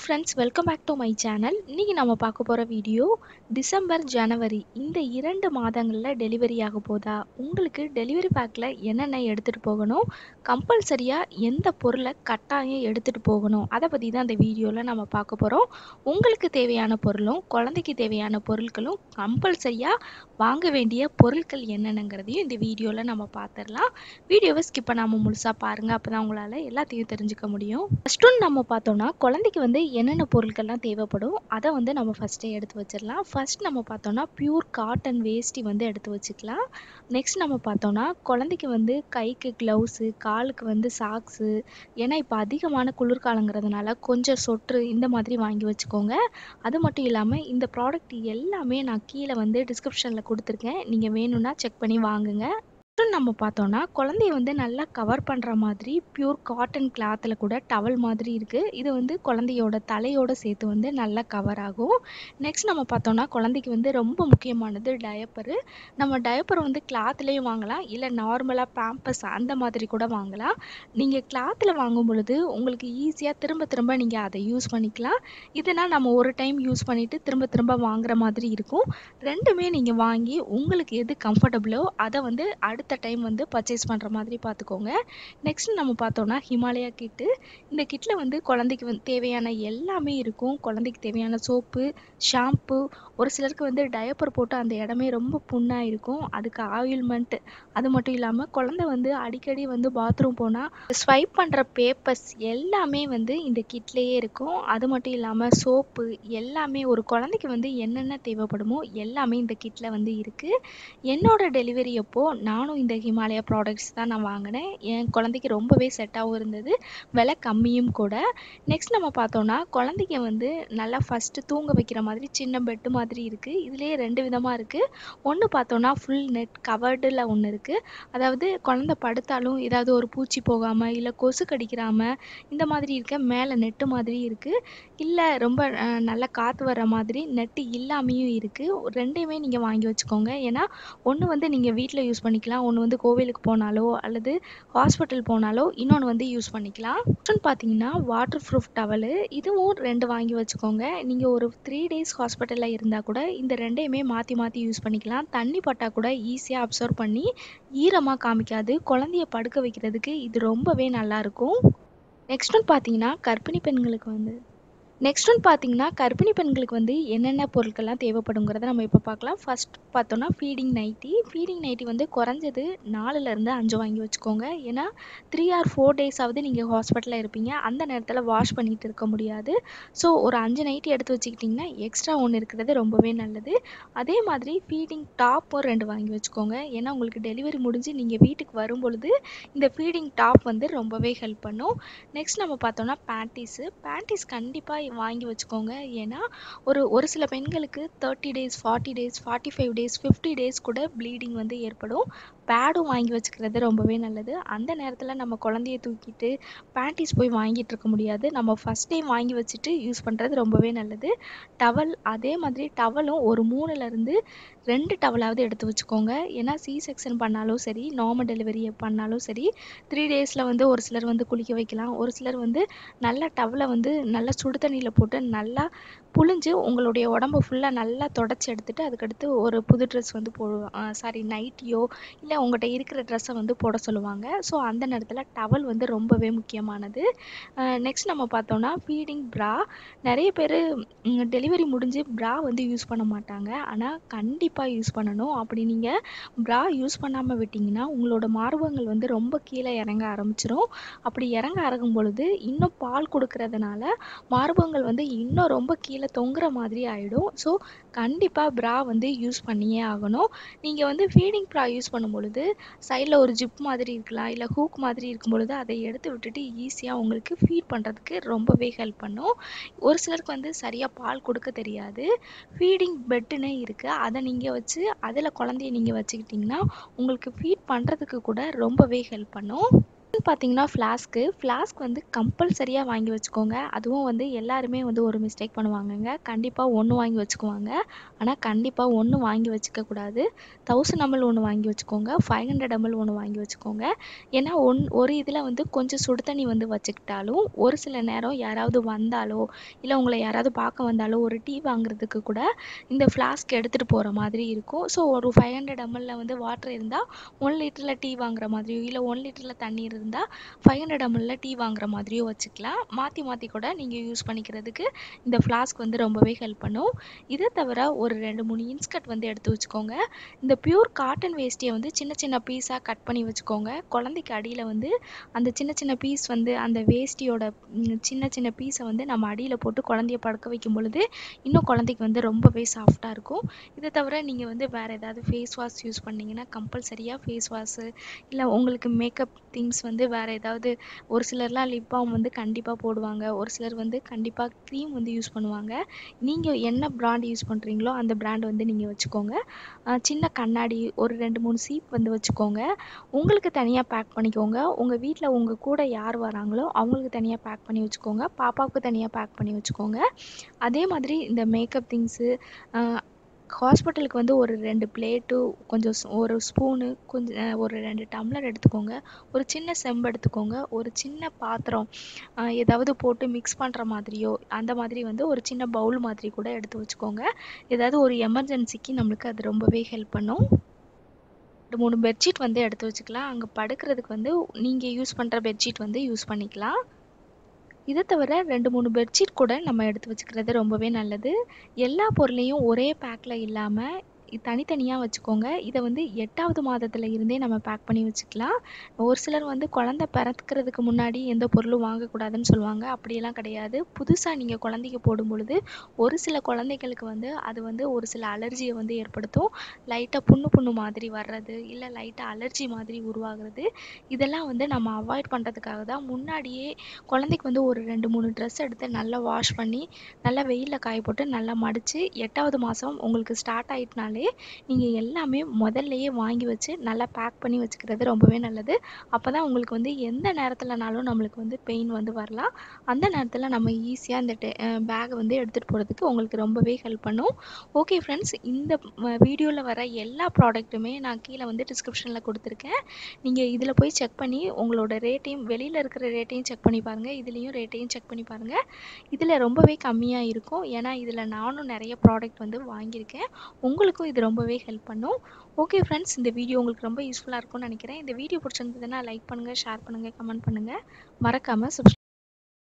friends welcome back to my channel இன்றைக்கி நம்ம பார்க்க போகிற வீடியோ டிசம்பர் ஜனவரி இந்த இரண்டு மாதங்களில் டெலிவரி ஆக போதா உங்களுக்கு டெலிவரி பேக்கில் என்னென்ன எடுத்துகிட்டு போகணும் கம்பல்சரியாக எந்த பொருளை கட்டாயம் எடுத்துகிட்டு போகணும் அதை பற்றி தான் இந்த வீடியோவில் நம்ம பார்க்க போகிறோம் உங்களுக்கு தேவையான பொருளும் குழந்தைக்கு தேவையான பொருட்களும் கம்பல்சரியாக வாங்க வேண்டிய பொருட்கள் என்னென்னங்கிறதையும் இந்த வீடியோவில் நம்ம பார்த்துடலாம் வீடியோவை ஸ்கிப் பண்ணாமல் முழுசாக பாருங்கள் அப்போ தான் உங்களால் எல்லாத்தையும் தெரிஞ்சுக்க முடியும் ஃபஸ்ட்டு நம்ம பார்த்தோம்னா குழந்தைக்கு வந்து என்னென்ன பொருட்கள்லாம் தேவைப்படும் அதை வந்து நம்ம ஃபஸ்ட்டே எடுத்து வச்சிடலாம் ஃபர்ஸ்ட் நம்ம பார்த்தோம்னா பியூர் காட்டன் வேஷ்டி வந்து எடுத்து வச்சுக்கலாம் நெக்ஸ்ட் நம்ம பார்த்தோம்னா குழந்தைக்கு வந்து கைக்கு க்ளவுஸு காலுக்கு வந்து சாக்ஸு ஏன்னா இப்போ அதிகமான குளிர்காலங்கிறதுனால கொஞ்சம் சொட்ரு இந்த மாதிரி வாங்கி வச்சுக்கோங்க அது மட்டும் இல்லாமல் இந்த ப்ராடக்ட் எல்லாமே நான் கீழே வந்து டிஸ்கிரிப்ஷனில் கொடுத்துருக்கேன் நீங்கள் வேணும்னா செக் பண்ணி வாங்குங்க அப்புறம் நம்ம பார்த்தோம்னா குழந்தைய வந்து நல்லா கவர் பண்ணுற மாதிரி பியூர் காட்டன் கிளாத்தில் கூட டவல் மாதிரி இருக்குது இது வந்து குழந்தையோட தலையோட சேர்த்து வந்து நல்லா கவர் ஆகும் நெக்ஸ்ட் நம்ம பார்த்தோம்னா குழந்தைக்கு வந்து ரொம்ப முக்கியமானது டயப்பரு நம்ம டயப்பர் வந்து கிளாத்லேயும் வாங்கலாம் இல்லை நார்மலாக பேம்பஸ் அந்த மாதிரி கூட வாங்கலாம் நீங்கள் கிளாத்தில் வாங்கும் பொழுது உங்களுக்கு ஈஸியாக திரும்ப திரும்ப நீங்கள் அதை யூஸ் பண்ணிக்கலாம் இதனால் நம்ம ஒரு டைம் யூஸ் பண்ணிவிட்டு திரும்ப திரும்ப வாங்குற மாதிரி இருக்கும் ரெண்டுமே நீங்கள் வாங்கி உங்களுக்கு எது கம்ஃபர்டபுளோ அதை வந்து அடுத்த டைம் வந்து பர்ச்சேஸ் பண்ணுற மாதிரி பார்த்துக்கோங்க நெக்ஸ்ட் நம்ம பார்த்தோம்னா ஹிமாலயா கிட்டு இந்த கிட்டில் வந்து குழந்தைக்கு வந்து தேவையான எல்லாமே இருக்கும் குழந்தைக்கு தேவையான சோப்பு ஷாம்பு ஒரு சிலருக்கு வந்து டயப்பர் போட்டு அந்த இடமே ரொம்ப புண்ணாக இருக்கும் அதுக்கு ஆயில்மெண்ட் அது மட்டும் இல்லாமல் குழந்தை வந்து அடிக்கடி வந்து பாத்ரூம் போனால் ஸ்வைப் பண்ணுற பேப்பர்ஸ் எல்லாமே வந்து இந்த கிட்லேயே இருக்கும் அது மட்டும் இல்லாமல் சோப்பு எல்லாமே ஒரு குழந்தைக்கு வந்து என்னென்ன தேவைப்படுமோ எல்லாமே இந்த கிட்டில் வந்து இருக்குது என்னோட டெலிவரி அப்போ நானும் இந்த ஹிமாலயா ப்ராடக்ட்ஸ் தான் நான் வாங்கினேன் என் குழந்தைக்கு ரொம்பவே செட்டாகவும் இருந்தது விலை கம்மியும் கூட நெக்ஸ்ட் நம்ம பார்த்தோன்னா குழந்தைங்க வந்து நல்லா ஃபஸ்ட்டு தூங்க வைக்கிற மாதிரி சின்ன பெட்டு மாதிரி இருக்குது இதுலேயே ரெண்டு விதமாக இருக்குது ஒன்று பார்த்தோன்னா ஃபுல் நெட் கவர்டில் ஒன்று இருக்குது அதாவது குழந்த படுத்தாலும் ஏதாவது ஒரு பூச்சி போகாமல் இல்லை கொசு கடிக்கிறாமல் இந்த மாதிரி இருக்க மேலே நெட்டு மாதிரி இருக்குது இல்லை ரொம்ப அஹ், நல்ல காற்று வர மாதிரி நெட்டு இல்லாமையும் இருக்குது ரெண்டையுமே நீங்கள் வாங்கி வச்சுக்கோங்க ஏன்னா ஒன்று வந்து நீங்கள் வீட்டில் யூஸ் பண்ணிக்கலாம் ஒன்று வந்து கோவிலுக்கு போனாலோ அல்லது ஹாஸ்பிட்டல் போனாலோ இன்னொன்று வந்து யூஸ் பண்ணிக்கலாம் இன்னொன்று பார்த்தீங்கன்னா வாட்டர் ப்ரூஃப் டவலு இதுவும் ரெண்டு வாங்கி வச்சுக்கோங்க நீங்கள் ஒரு த்ரீ டேஸ் ஹாஸ்பிட்டலில் இருந்தால் கூட இந்த ரெண்டையுமே மாற்றி மாற்றி யூஸ் பண்ணிக்கலாம் தண்ணி பட்டால் கூட ஈஸியாக அப்சர்வ் பண்ணி ஈரமாக காமிக்காது குழந்தைய படுக்க வைக்கிறதுக்கு இது ரொம்பவே நல்லாயிருக்கும் நெக்ஸ்ட் ஒன் பார்த்தீங்கன்னா கர்ப்பிணி பெண்களுக்கு வந்து நெக்ஸ்ட் ஒன் பார்த்தீங்கன்னா கர்ப்பிணி பெண்களுக்கு வந்து என்னென்ன பொருட்கள்லாம் தேவைப்படுங்கிறத நம்ம இப்போ பார்க்கலாம் ஃபர்ஸ்ட் பார்த்தோன்னா ஃபீடிங் நைட்டி ஃபீடிங் நைட்டி வந்து குறைஞ்சது நாலுலேருந்து அஞ்சு வாங்கி வச்சுக்கோங்க ஏன்னா த்ரீ ஆர் ஃபோர் டேஸாவது நீங்கள் ஹாஸ்பிட்டலில் இருப்பீங்க அந்த நேரத்தில் வாஷ் பண்ணிட்டு இருக்க முடியாது ஸோ ஒரு அஞ்சு நைட்டி எடுத்து வச்சுக்கிட்டிங்கன்னா எக்ஸ்ட்ரா ஒன்று இருக்கிறது ரொம்பவே நல்லது அதே மாதிரி ஃபீடிங் டாப்பும் ரெண்டு வாங்கி வச்சுக்கோங்க ஏன்னா உங்களுக்கு டெலிவரி முடிஞ்சு நீங்கள் வீட்டுக்கு வரும் பொழுது இந்த ஃபீடிங் டாப் வந்து ரொம்பவே ஹெல்ப் பண்ணும் நெக்ஸ்ட் நம்ம பார்த்தோம்னா பேண்டீஸு பேண்டீஸ் கண்டிப்பாக வாங்கி வச்சுக்கோங்க ஏன்னா ஒரு ஒரு சில பெண்களுக்கு thirty days forty days forty five days fifty days கூட ப்ளீடிங் வந்து ஏற்படும் பேடும் வாங்கி வச்சுக்கிறது ரொம்பவே நல்லது அந்த நேரத்தில் நம்ம குழந்தைய தூக்கிட்டு பேண்டீஸ் போய் வாங்கிட்டு இருக்க முடியாது நம்ம ஃபஸ்ட் டைம் வாங்கி வச்சுட்டு யூஸ் பண்ணுறது ரொம்பவே நல்லது டவல் அதே மாதிரி டவலும் ஒரு மூணுலேருந்து ரெண்டு டவலாவது எடுத்து வச்சுக்கோங்க ஏன்னா சி செக்ஷன் பண்ணாலும் சரி நார்மல் டெலிவரி பண்ணாலும் சரி த்ரீ டேஸில் வந்து ஒரு சிலர் வந்து குளிக்க வைக்கலாம் ஒரு சிலர் வந்து நல்ல டவலை வந்து நல்லா சுடு தண்ணியில் போட்டு நல்லா புழிஞ்சு உங்களுடைய உடம்ப ஃபுல்லாக நல்லா தொடச்சி எடுத்துட்டு அதுக்கடுத்து ஒரு புது ட்ரெஸ் வந்து போடுவாங்க சாரி நைட்டியோ இல்லை உங்கள்கிட்ட இருக்கிற ட்ரெஸ்ஸை வந்து போட சொல்லுவாங்க ஸோ அந்த நேரத்தில் டவல் வந்து ரொம்பவே முக்கியமானது நெக்ஸ்ட் நம்ம பார்த்தோன்னா ஃபீடிங் ப்ரா நிறைய பேர் டெலிவரி முடிஞ்சு ப்ரா வந்து யூஸ் பண்ண மாட்டாங்க ஆனால் கண்டிப்பாக யூஸ் பண்ணணும் அப்படி நீங்கள் ப்ரா யூஸ் பண்ணாமல் விட்டிங்கன்னா உங்களோட மார்பகங்கள் வந்து ரொம்ப கீழே இறங்க ஆரம்பிச்சிரும் அப்படி இறங்க ஆரம்பிக்கும் பொழுது இன்னும் பால் கொடுக்கறதுனால மார்பகங்கள் வந்து இன்னும் ரொம்ப கீழே தொங்குற மாதிரி ஆகிடும் ஸோ கண்டிப்பாக ப்ரா வந்து யூஸ் பண்ணியே ஆகணும் நீங்கள் வந்து ஃபீடிங் ப்ரா யூஸ் பண்ணும் பொழுது சைடில் ஒரு ஜிப் மாதிரி இருக்கலாம் இல்லை ஹூக் மாதிரி இருக்கும் பொழுது அதை எடுத்து விட்டுட்டு ஈஸியாக உங்களுக்கு ஃபீட் பண்ணுறதுக்கு ரொம்பவே ஹெல்ப் பண்ணும் ஒரு சிலருக்கு வந்து சரியாக பால் கொடுக்க தெரியாது ஃபீடிங் பெட்டுன்னு இருக்குது அதை நீங்கள் வச்சு அதில் குழந்தைய நீங்கள் வச்சுக்கிட்டிங்கன்னா உங்களுக்கு ஃபீட் பண்ணுறதுக்கு கூட ரொம்பவே ஹெல்ப் பண்ணும் பார்த்தீங்கன்னா ஃப்ளாஸ்க்கு ஃப்ளாஸ்க் வந்து கம்பல்சரியாக வாங்கி வச்சுக்கோங்க அதுவும் வந்து எல்லாருமே வந்து ஒரு மிஸ்டேக் பண்ணுவாங்கங்க கண்டிப்பாக ஒன்று வாங்கி வச்சுக்குவாங்க ஆனால் கண்டிப்பாக ஒன்று வாங்கி வச்சுக்க கூடாது தௌசண்ட் எம்எல் ஒன்று வாங்கி வச்சுக்கோங்க ஃபைவ் ஹண்ட்ரட் எம்எல் ஒன்று வாங்கி வச்சுக்கோங்க ஏன்னா ஒன் ஒரு இதில் வந்து கொஞ்சம் சுடு தண்ணி வந்து வச்சுக்கிட்டாலும் ஒரு சில நேரம் யாராவது வந்தாலோ இல்லை உங்களை யாராவது பார்க்க வந்தாலோ ஒரு டீ வாங்குறதுக்கு கூட இந்த ஃப்ளாஸ்க் எடுத்துகிட்டு போகிற மாதிரி இருக்கும் ஸோ ஒரு ஃபைவ் ஹண்ட்ரட் எம்எல்ல வந்து வாட்டர் இருந்தால் ஒன் லிட்டரில் டீ வாங்குற மாதிரியோ இல்லை ஒன் லிட்டரில் தண்ணி இருந்தால் ஃபைவ் ஹண்ட்ரட் எம்எல்ல டீ வாங்குற மாதிரியோ வச்சுக்கலாம் மாற்றி மாற்றி கூட நீங்கள் யூஸ் பண்ணிக்கிறதுக்கு இந்த ஃப்ளாஸ்க் வந்து ரொம்பவே ஹெல்ப் பண்ணும் இதை தவிர ஒரு ரெண்டு மூணு இன்ஸ்கட் வந்து எடுத்து வச்சுக்கோங்க இந்த பியூர் காட்டன் வேஸ்ட்டியை வந்து சின்ன சின்ன பீஸாக கட் பண்ணி வச்சுக்கோங்க குழந்தைக்கு அடியில் வந்து அந்த சின்ன சின்ன பீஸ் வந்து அந்த வேஷ்டியோட ம், சின்ன சின்ன பீஸை வந்து நம்ம அடியில் போட்டு குழந்தைய படுக்க வைக்கும் பொழுது இன்னும் குழந்தைக்கு வந்து ரொம்பவே சாஃப்டாக இருக்கும் இதை தவிர நீங்கள் வந்து வேறு ஏதாவது ஃபேஸ் வாஷ் யூஸ் பண்ணீங்கன்னா கம்பல்சரியாக ஃபேஸ் வாஷு இல்லை உங்களுக்கு மேக்கப் திங்ஸ் வந்து வேறு ஏதாவது ஒரு சிலர்லாம் லிப் பாம் வந்து கண்டிப்பாக போடுவாங்க ஒரு சிலர் வந்து கண்டிப்பாக க்ரீம் வந்து யூஸ் பண்ணுவாங்க நீங்கள் என்ன பிராண்ட் யூஸ் பண்ணுறீங்களோ அந்த பிராண்ட் வந்து நீங்கள் வச்சுக்கோங்க அஹ் சின்ன கண்ணாடி ஒரு ரெண்டு மூணு சீப் வந்து வச்சுக்கோங்க உங்களுக்கு தனியாக பேக் பண்ணிக்கோங்க உங்கள் வீட்டில் உங்கள் கூட யார் வராங்களோ அவங்களுக்கு தனியாக பேக் பண்ணி வச்சுக்கோங்க பாப்பாவுக்கு தனியாக பேக் பண்ணி வச்சுக்கோங்க அதே மாதிரி இந்த மேக்கப் திங்ஸு ஹாஸ்பிட்டலுக்கு வந்து ஒரு ரெண்டு பிளேட்டு கொஞ்சம் ஸ்- ஒரு ஸ்பூனு கொஞ்சம் அஹ் ஒரு ரெண்டு டம்ளர் எடுத்துக்கோங்க ஒரு சின்ன செம்பு எடுத்துக்கோங்க ஒரு சின்ன பாத்திரம் அஹ் ஏதாவது போட்டு மிக்ஸ் பண்ணுற மாதிரியோ அந்த மாதிரி வந்து ஒரு சின்ன பவுல் மாதிரி கூட எடுத்து வச்சுக்கோங்க ஏதாவது ஒரு எமர்ஜென்சிக்கு நம்மளுக்கு அது ரொம்பவே ஹெல்ப் பண்ணும் ரெண்டு மூணு பெட்ஷீட் வந்து எடுத்து வச்சுக்கலாம் அங்கே படுக்கிறதுக்கு வந்து நீங்கள் யூஸ் பண்ணுற பெட்ஷீட் வந்து யூஸ் பண்ணிக்கலாம் இதை தவிர ரெண்டு மூணு பெட்ஷீட் கூட நம்ம எடுத்து வச்சுக்கிறது ரொம்பவே நல்லது எல்லா பொருளையும் ஒரே பேக்கில் இல்லாமல் தனித்தனியாக வச்சுக்கோங்க இதை வந்து எட்டாவது மாதத்தில் இருந்தே நம்ம பேக் பண்ணி வச்சுக்கலாம் ஒரு சிலர் வந்து குழந்த பிறக்கிறதுக்கு முன்னாடி எந்த பொருளும் வாங்கக்கூடாதுன்னு சொல்லுவாங்க அப்படியெல்லாம் கிடையாது புதுசாக நீங்கள் குழந்தைக்கு போடும் பொழுது ஒரு சில குழந்தைகளுக்கு வந்து அது வந்து ஒரு சில அலர்ஜியை வந்து ஏற்படுத்தும் லைட்டாக புண்ணு புண்ணு மாதிரி வர்றது இல்லை லைட்டாக அலர்ஜி மாதிரி உருவாகிறது இதெல்லாம் வந்து நம்ம அவாய்ட் பண்ணுறதுக்காக தான் முன்னாடியே குழந்தைக்கு வந்து ஒரு ரெண்டு மூணு ட்ரெஸ் எடுத்து நல்லா வாஷ் பண்ணி நல்லா வெயிலில் காய போட்டு நல்லா மடித்து எட்டாவது மாதம் உங்களுக்கு ஸ்டார்ட் ஆயிட்டனாலே நீங்கள் எல்லாமே முதல்லையே வாங்கி வச்சு நல்லா பேக் பண்ணி வச்சுக்கிறது ரொம்பவே நல்லது அப்போ தான் உங்களுக்கு வந்து எந்த நேரத்துலனாலும் நம்மளுக்கு வந்து பெயின் வந்து வரலாம் அந்த நேரத்தில் நம்ம ஈஸியாக இந்த பேக்கை வந்து எடுத்துகிட்டு போகிறதுக்கு உங்களுக்கு ரொம்பவே ஹெல்ப் பண்ணும் ஓகே ஃப்ரெண்ட்ஸ் இந்த வீடியோவில் வர எல்லா ப்ராடக்ட்டுமே நான் கீழே வந்து டிஸ்கிரிப்ஷனில் கொடுத்துருக்கேன் நீங்கள் இதில் போய் செக் பண்ணி உங்களோட ரேட்டையும் வெளியில் இருக்கிற ரேட்டையும் செக் பண்ணி பாருங்கள் இதுலேயும் ரேட்டையும் செக் பண்ணி பாருங்கள் இதில் ரொம்பவே கம்மியாக இருக்கும் ஏன்னா இதில் நானும் நிறைய ப்ராடக்ட் வந்து வாங்கியிருக்கேன் உங்களுக்கும் இது ரொம்பவே ஹெல்ப் பண்ணும் ஓகே ஃப்ரெண்ட்ஸ் இந்த வீடியோ உங்களுக்கு ரொம்ப யூஸ்ஃபுல்லாக இருக்கும்னு நினைக்கிறேன் இந்த வீடியோ பிடிச்சிருந்ததுன்னா லைக் பண்ணுங்கள் ஷேர் பண்ணுங்கள் கமெண்ட் பண்ணுங்கள் மறக்காமல் சப்ஸ்கிரைப்